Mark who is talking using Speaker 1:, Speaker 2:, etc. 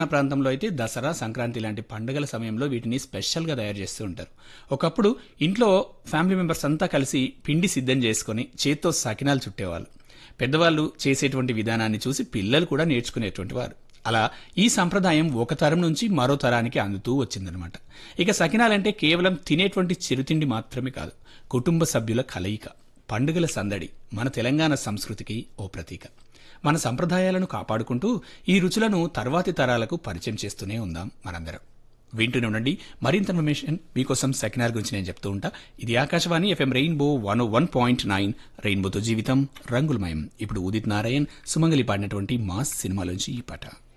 Speaker 1: మన ప్రాంతంలో అయితే దసరా సంక్రాంతి లాంటి పండుగల సమయంలో వీటిని స్పెషల్గా తయారు చేస్తూ ఉంటారు ఒకప్పుడు ఇంట్లో ఫ్యామిలీ మెంబర్స్ అంతా కలిసి పిండి సిద్ధం చేసుకొని చేత్తో సకినాలు చుట్టేవాళ్ళు పెద్దవాళ్ళు చేసేటువంటి విధానాన్ని చూసి పిల్లలు కూడా నేర్చుకునేటువంటి వారు అలా ఈ సంప్రదాయం ఒక తరం నుంచి మరో తరానికి అందుతూ వచ్చిందనమాట ఇక సకినాలంటే కేవలం తినేటువంటి చిరుతిండి మాత్రమే కాదు కుటుంబ సభ్యుల కలయిక పండుగల సందడి మన తెలంగాణ సంస్కృతికి ఓ ప్రతీక మన సంప్రదాయాలను కాపాడుకుంటూ ఈ రుచులను తర్వాతి తరాలకు పరిచయం చేస్తూనే ఉందాం మనందరం వింటూనే ఉండండి మరింత ఇన్ఫర్మేషన్ మీకోసం సెకండ్ గురించి నేను చెప్తూ ఉంటా ఇది Akashvani FM rainbow one one point nine రెయిన్బోతో జీవితం రంగులమయం ఇప్పుడు ఉదిత్ నారాయణ్ సుమంగలి పాడినటువంటి మాస్ సినిమాలోంచి ఈ పాట